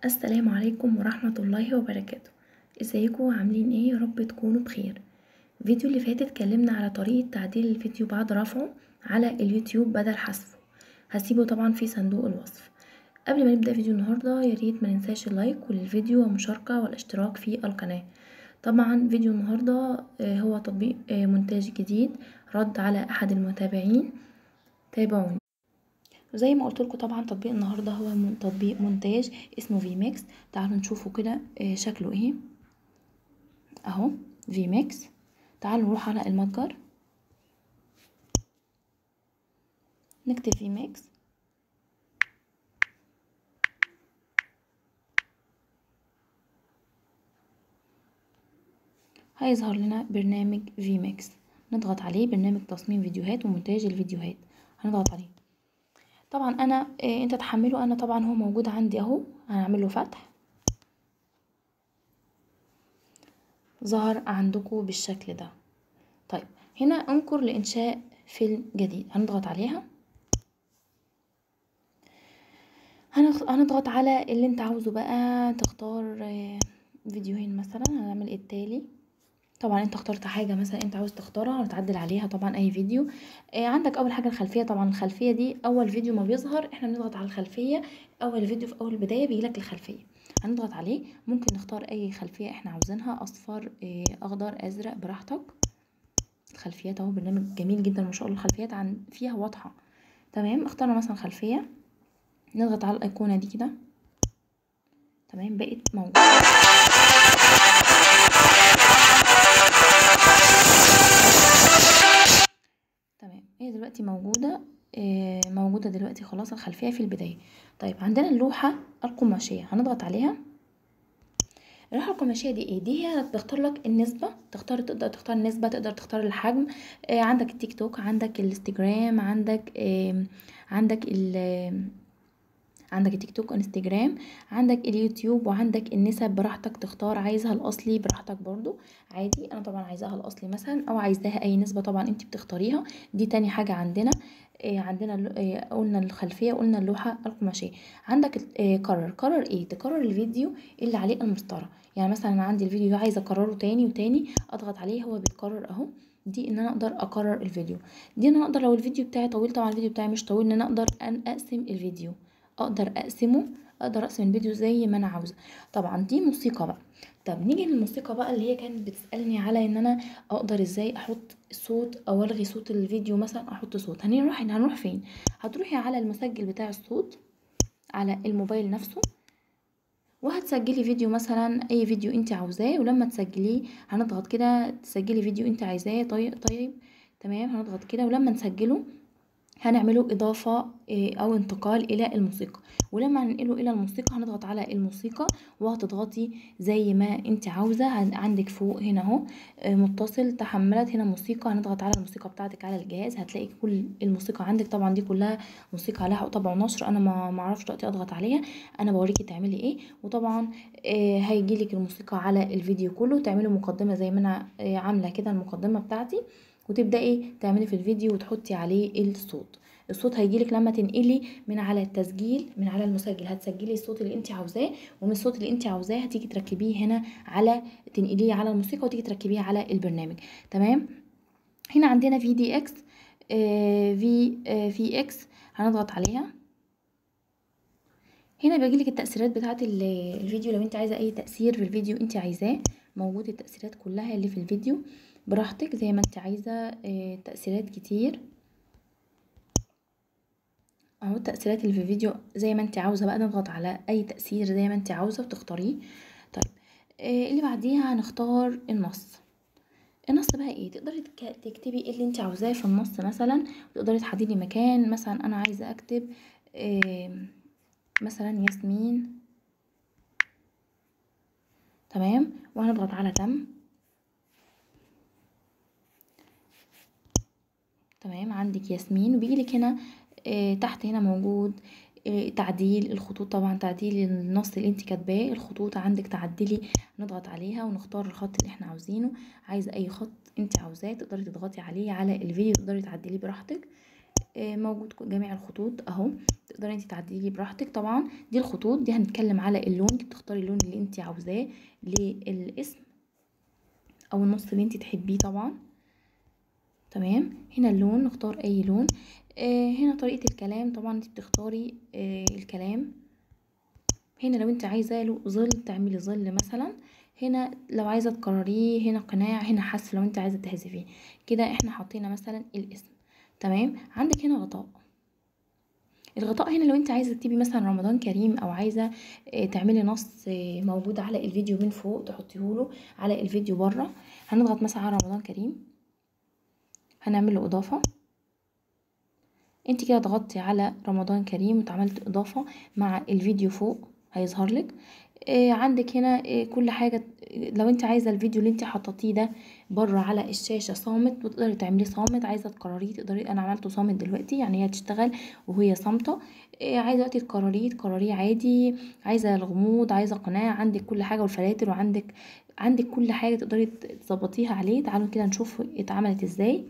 السلام عليكم ورحمة الله وبركاته ازيكم عاملين ايه يا رب تكونوا بخير الفيديو اللي فات اتكلمنا على طريقة تعديل الفيديو بعد رفعه على اليوتيوب بدل حذفه هسيبه طبعا في صندوق الوصف قبل ما نبدأ فيديو النهاردة ياريت ما ننساش اللايك للفيديو والمشاركة والاشتراك في القناة طبعا فيديو النهاردة هو تطبيق مونتاج جديد رد على احد المتابعين تابعوني زي ما قلت لكم طبعا تطبيق النهارده هو من تطبيق مونتاج اسمه في ميكس تعالوا نشوفوا كده شكله ايه اهو في ميكس تعالوا نروح على المتجر نكتب في ميكس هيظهر لنا برنامج في ميكس نضغط عليه برنامج تصميم فيديوهات ومونتاج الفيديوهات هنضغط عليه طبعا انا إيه انت تحمله انا طبعا هو موجود عندي اهو هنعمل له فتح ظهر عندكم بالشكل ده طيب هنا انقر لانشاء فيلم جديد هنضغط عليها هنضغط على اللي انت عاوزه بقى تختار فيديوهين مثلا هنعمل التالي طبعا انت اخترت حاجة مثلا انت عاوز تختارها وتعدل عليها طبعا اي فيديو آه عندك اول حاجة الخلفية طبعا الخلفية دي اول فيديو ما بيظهر احنا بنضغط على الخلفية اول فيديو في اول البداية بيجيلك الخلفية هنضغط عليه ممكن نختار اي خلفية احنا عاوزينها اصفر آه اخضر ازرق براحتك الخلفيات اهو برنامج جميل جدا ما شاء الله الخلفيات عن فيها واضحة تمام اخترنا مثلا خلفية نضغط على الايقونة دي كده تمام بقت موجودة تمام هي دلوقتي موجودة آه موجودة دلوقتي خلاص الخلفية في البداية طيب عندنا اللوحة القماشية هنضغط عليها اللوحة القماشية دي ايه دي هي بتختار لك النسبة تختار تقدر تختار النسبة تقدر تختار الحجم آه عندك التيك توك عندك الانستجرام عندك آه عندك ال عندك التيك توك انستجرام عندك اليوتيوب وعندك النسب براحتك تختار عايزها الاصلي براحتك برضو عادي انا طبعا عايزاها الاصلي مثلا او عايزاها اي نسبه طبعا انت بتختاريها دي تاني حاجه عندنا إيه عندنا إيه قلنا الخلفيه قلنا اللوحه القماشيه عندك إيه قرر قرر ايه تكرر الفيديو اللي عليه المسطره يعني مثلا انا عندي الفيديو ده عايزه اكرره تاني وتاني اضغط عليه هو بيتكرر اهو دي ان انا اقدر اكرر الفيديو دي ان انا اقدر لو الفيديو بتاعي طويل طبعا الفيديو بتاعي مش طويل ان انا اقدر ان اقسم الفيديو اقدر اقسمه اقدر اقسم الفيديو زي ما انا عاوزه طبعا دي موسيقى بقى طب نيجي للموسيقى بقى اللي هي كانت بتسالني على ان انا اقدر ازاي احط صوت او الغي صوت الفيديو مثلا احط صوت هنروح هنروح فين هتروحي على المسجل بتاع الصوت على الموبايل نفسه وهتسجلي فيديو مثلا اي فيديو انت عاوزاه ولما تسجليه هنضغط كده تسجلي فيديو انت عايزاه طيب طيب تمام هنضغط كده ولما نسجله هنعمله إضافة أو انتقال إلى الموسيقى ولما هننقله إلى الموسيقى هنضغط على الموسيقى وهتضغطي زي ما انت عاوزة عندك فوق هنا اهو متصل تحملت هنا موسيقى هنضغط على الموسيقى بتاعتك على الجهاز هتلاقي كل الموسيقى عندك طبعا دي كلها موسيقى عليها طبع ونشر انا ما معرفش دلوقتي اضغط عليها انا بوريكي تعملي ايه وطبعا هيجيلك الموسيقى على الفيديو كله تعملي مقدمة زي ما انا عاملة كده المقدمة بتاعتي وتبداي تعملي في الفيديو وتحطي عليه الصوت الصوت هيجيلك لما تنقلي من على التسجيل من على المسجل هتسجلي الصوت اللي انت عاوزاه ومن الصوت اللي انت عاوزاه هتيجي تركبيه هنا على تنقليه على الموسيقى وتيجي تركبيه على البرنامج تمام هنا عندنا في دي اكس آه في آه في اكس هنضغط عليها هنا بيجيلك التأثيرات بتاعة الفيديو لو انت عايزة اي تأثير في الفيديو انت عايزاه موجود التأثيرات كلها اللي في الفيديو براحتك زي ما انت عايزة تأثيرات كتير اهو التأثيرات اللي في الفيديو زي ما انت عاوزة بقى نضغط على اي تأثير زي ما انت عاوزة وتختاريه طيب اللي بعديها هنختار النص النص بقى ايه تقدري تكتبي ايه اللي انت عاوزاه في النص مثلا تقدري تحددي مكان مثلا انا عايزة اكتب مثلا ياسمين تمام وهنضغط على تم تمام عندك ياسمين وبيجيلك هنا آه تحت هنا موجود آه تعديل الخطوط طبعا تعديل النص اللي انت كاتباه الخطوط عندك تعدلي نضغط عليها ونختار الخط اللي احنا عاوزينه عايزه اي خط انت عاوزاه تقدري تضغطي عليه على الفيديو تقدري تعدليه براحتك آه، موجود جميع الخطوط اهو تقدري انت تعدليه براحتك طبعا دي الخطوط دي هنتكلم على اللون انت بتختاري اللون اللي انت عاوزاه للاسم او النص اللي انت تحبيه طبعا تمام هنا اللون نختار اي لون آه هنا طريقة الكلام طبعا انت بتختاري آه الكلام هنا لو انت عايزة له ظل تعملي ظل مثلا هنا لو عايزة تكرريه هنا قناع هنا حذف لو انت عايزة تحذفيه كده احنا حطينا مثلا الاسم تمام عندك هنا غطاء الغطاء هنا لو انت عايزه تكتبي مثلا رمضان كريم او عايزه آه، تعملي نص آه، موجود على الفيديو من فوق تحطيهوله على الفيديو بره هنضغط مثلا على رمضان كريم هنعمل له اضافه انت كده ضغطتي على رمضان كريم واتعملت اضافه مع الفيديو فوق هيظهر لك آه عندك هنا آه كل حاجه لو انت عايزه الفيديو اللي انت حطيتيه ده بره على الشاشه صامت وتقدري تعمليه صامت عايزه تكرريه تقدري انا عملته صامت دلوقتي يعني هي تشتغل وهي صامته آه عايزه دلوقتي تكرريه تكرريه عادي عايزه الغموض عايزه قناع عندك كل حاجه والفلاتر وعندك عندك كل حاجه تقدري تظبطيها عليه تعالوا كده نشوف اتعملت ازاي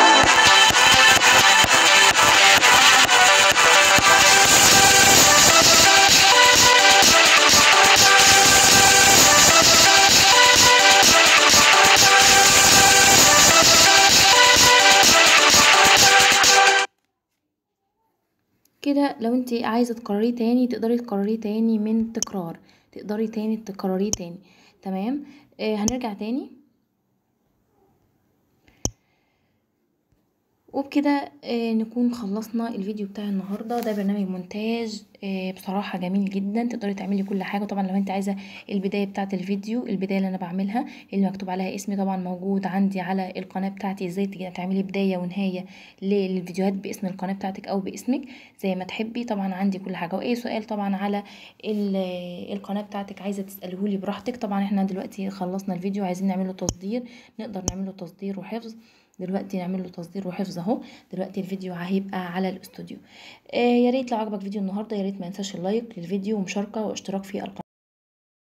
كده لو انت عايزه تكرريه تاني تقدري تكرريه تاني من تكرار تقدري تاني تكرريه تاني تمام آه هنرجع تاني وبكده آه نكون خلصنا الفيديو بتاع النهارده ده برنامج مونتاج آه بصراحه جميل جدا تقدري تعملي كل حاجه طبعا لو انت عايزه البدايه بتاعه الفيديو البدايه اللي انا بعملها اللي مكتوب عليها اسمي طبعا موجود عندي على القناه بتاعتي ازاي تيجي تعملي بدايه ونهايه للفيديوهات باسم القناه بتاعتك او باسمك زي ما تحبي طبعا عندي كل حاجه واي سؤال طبعا على القناه بتاعتك عايزه تسالهولي براحتك طبعا احنا دلوقتي خلصنا الفيديو عايزين نعمله تصدير نقدر نعمله تصدير وحفظ دلوقتي نعمل له تصدير وحفظ اهو دلوقتي الفيديو هيبقى على الاستوديو آه يا ريت لو عجبك فيديو النهارده يا ريت ما ينساش اللايك للفيديو ومشاركه واشتراك في القناه